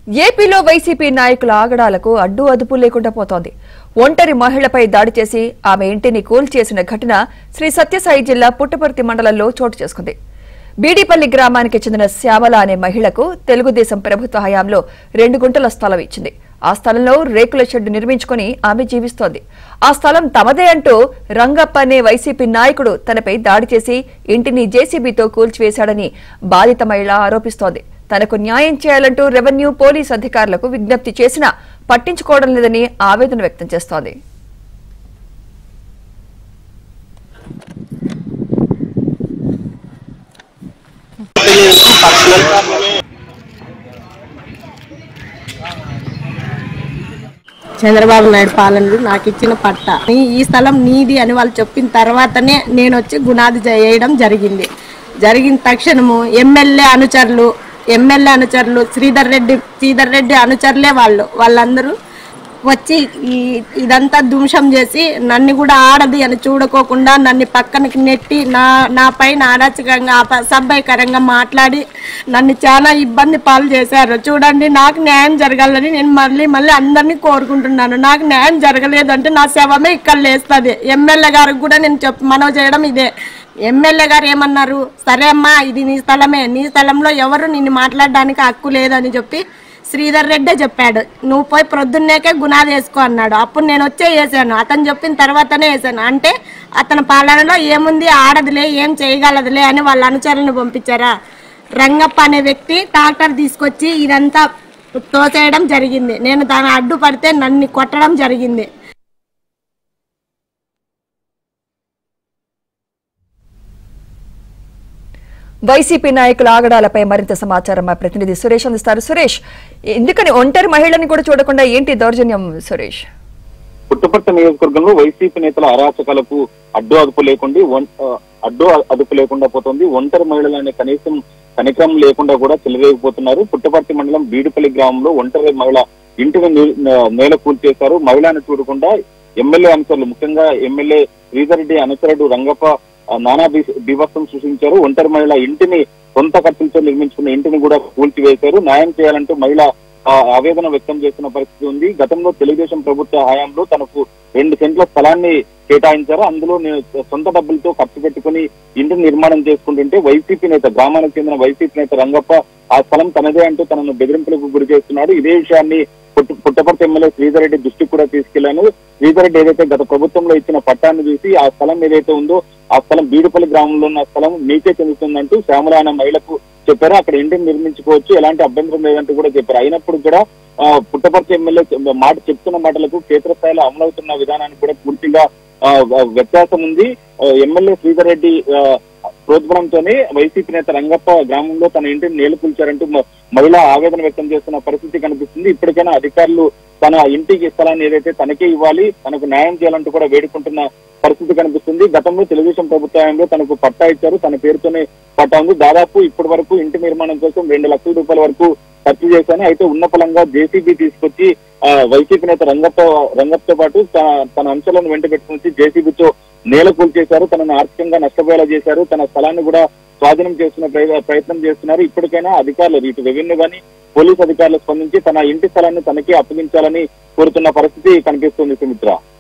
ఏపీలో వైసీపీ నాయకుల ఆగడాలకు అడ్డు అదుపు లేకుండా పోతోంది ఒంటరి మహిళపై దాడి చేసి ఆమె ఇంటిని కూల్చేసిన ఘటన శ్రీ సత్యసాయి జిల్లా పుట్టపర్తి మండలంలో చోటు చేసుకుంది బీడీపల్లి గ్రామానికి చెందిన శ్యామల అనే మహిళకు తెలుగుదేశం ప్రభుత్వ హయాంలో రెండు గుంటల స్థలం ఇచ్చింది ఆ స్థలంలో రేకుల షెడ్డు నిర్మించుకుని ఆమె జీవిస్తోంది ఆ స్థలం తమదే అంటూ రంగప్ప అనే వైసీపీ నాయకుడు తనపై దాడి చేసి ఇంటిని జేసీబీతో కూల్చివేశాడని బాధిత మహిళ ఆరోపిస్తోంది తనకు న్యాయం చేయాలంటూ రెవెన్యూ పోలీస్ అధికారులకు విజ్ఞప్తి చేసినా పట్టించుకోవడం లేదని ఆవేదన వ్యక్తం చేస్తోంది చంద్రబాబు నాయుడు పాలనలో నాకు ఇచ్చిన పట్ట ఈ- ఈ స్థలం నీది అని వాళ్ళు చెప్పిన తర్వాతనే నేను వచ్చి గునాది చేయడం జరిగింది జరిగిన తక్షణము ఎమ్మెల్యే అనుచరులు ఎమ్మెల్యే అనుచరులు శ్రీధర్ రెడ్డి శ్రీధర్ రెడ్డి అనుచరులే వాళ్ళు వాళ్ళందరూ వచ్చి ఈ ఇదంతా ధ్వంసం చేసి నన్ను కూడా ఆడది అని చూడకోకుండా నన్ను పక్కనకి నెట్టి నా నా పైన అరాచకంగా అసభ్యకరంగా మాట్లాడి నన్ను చాలా ఇబ్బంది పాలు చేశారు చూడండి నాకు న్యాయం జరగాలని నేను మళ్ళీ మళ్ళీ అందరినీ కోరుకుంటున్నాను నాకు న్యాయం జరగలేదు అంటే నా శవమే ఇక్కడ లేస్తుంది ఎమ్మెల్యే గారికి కూడా నేను చెప్ మనవి చేయడం ఇదే ఎమ్మెల్యే గారు ఏమన్నారు సరే అమ్మా ఇది నీ స్థలమే నీ స్థలంలో ఎవరు నిన్ను మాట్లాడడానికి హక్కు లేదని చెప్పి శ్రీధర్ రెడ్డే చెప్పాడు నువ్వు పోయి ప్రొద్దున్నేకే గునాది వేసుకో అన్నాడు అప్పుడు నేను వచ్చే వేసాను అతను చెప్పిన తర్వాతనే వేసాను అంటే అతని పాలనలో ఏముంది ఆడదులే ఏం చేయగలదులే అని వాళ్ళ అనుచరులను పంపించారా రంగప్ప అనే వ్యక్తి ట్రాక్టర్ తీసుకొచ్చి ఇదంతా తోసేయడం జరిగింది నేను దాని అడ్డుపడితే నన్ను కొట్టడం జరిగింది వైసీపీ నాయకుల ఆగడాలపై మరింత సమాచారం మా ప్రతినిధి సురేష్ అందిస్తారు సురేష్ ఎందుకని ఒంటరి మహిళని కూడా చూడకుండా ఏంటి దౌర్జన్యం సురేష్ పుట్టపర్తి నియోజకవర్గంలో వైసీపీ నేతల అరాచకాలకు అడ్డు అదుపు లేకుండా ఒం- ఆ, అడ్డు అదుపు లేకుండా పోతుంది ఒంటరి మహిళలు అనే కనీసం కనికరం లేకుండా కూడా చెలరేగిపోతున్నారు పుట్టపర్తి మండలం బీడుపల్లి గ్రామంలో ఒంటరి మహిళ ఇంటిని నీ- న- నేల కూల్చేశారు మహిళను చూడకుండా ఎమ్మెల్యే అనుచరులు ముఖ్యంగా ఎమ్మెల్యే శ్రీధర్ రెడ్డి అనుచరుడు రంగప్ప ఆ, నానా బీ- బీభత్సం సృష్టించారు ఒంటరి మహిళ ఇంటిని సొంత ఖర్చులతో నిర్మించుకున్న ఇంటిని కూడా కూల్చివేశారు న్యాయం చేయాలంటూ మహిళ ఆ, ఆవేదన వ్యక్తం చేస్తున్న పరిస్థితి ఉంది గతంలో తెలుగుదేశం ప్రభుత్వ హయాంలో తనకు రెండు సెంట్ల స్థలాన్ని కేటాయించారు అందులో నేను సొంత డబ్బులతో ఖర్చు పెట్టుకుని ఇంటిని నిర్మాణం చేసుకుంటుంటే వైసీపీ నేత గ్రామానికి చెందిన వైసీపీ నేత రంగప్ప ఆ స్థలం తనదే అంటూ తనను బెదిరింపులకు గురి చేస్తున్నాడు ఇదే విషయాన్ని పుట్ట- పుట్టపర్తి ఎమ్మెల్యే శ్రీధర్ రెడ్డి దృష్టికి కూడా తీసుకెళ్లాను శ్రీధర్ రెడ్డి ఏదైతే గత ప్రభుత్వంలో ఇచ్చిన పట్టాన్ని చూసి ఆ స్థలం ఏదైతే ఉందో ఆ స్థలం బీడుపల్లి గ్రామంలో ఉన్న స్థలం మీకే చెందుతుందంటూ శ్యామల అనే మహిళకు చెప్పారు అక్కడ ఇంటిని నిర్మించుకోవచ్చు ఎలాంటి అభ్యంతరం లేదంటూ కూడా చెప్పారు అయినప్పుడు కూడా ఆ, పుట్టపర్తి ఎమ్మెల్యే చె- మాట చెప్తున్న మాటలకు క్షేత్రస్థాయిలో అమలవుతున్న విధానానికి కూడా పూర్తిగా ఆ, వ్యత్యాసం ఉంది ఆ, ఎమ్మెల్యే శ్రీధర్ రెడ్డి ఆ, ప్రోద్బలంతోనే వైసీపీ నేత రంగప్ప గ్రామంలో తన ఇంటిని నేలుకూల్చారంటూ మ- మహిళ ఆవేదన వ్యక్తం చేస్తున్న పరిస్థితి కనిపిస్తుంది ఇప్పటికైనా అధికారులు తన ఇంటికి స్థలాన్ని ఏదైతే తనకే ఇవ్వాలి తనకు న్యాయం చేయాలంటూ కూడా వేడుకుంటున్న పరిస్థితి కనిపిస్తుంది గతంలో తెలుగుదేశం ప్రభుత్వంలో తనకు పట్టా ఇచ్చారు తన పేరుతోనే పట్టా ఉంది దాదాపు ఇప్పటి వరకు ఇంటి నిర్మాణం కోసం రెండు లక్షల రూపాయల వరకు ఖర్చు చేశాను అయితే ఉన్న ఫలంగా జేసీబీ తీసుకొచ్చి ఆ, వైసీపీ నేత రంగప్ప రంగప్పతో పాటు తన- తన అంశాలను వెంట పెట్టుకుని జేసీబీతో నేల కూల్చేశారు తనను ఆర్థికంగా నష్టపోయేలా చేశారు తన స్థలాన్ని కూడా స్వాధీనం చేసుకునే ప్రయ- ప్రయత్నం చేస్తున్నారు ఇప్పటికైనా అధికారులు ఇటు రెవెన్యూ గాని పోలీస్ అధికారులు స్పందించి తన ఇంటి స్థలాన్ని తనకి అప్పగించాలని కోరుతున్న పరిస్థితి కనిపిస్తుంది సుమిత్ర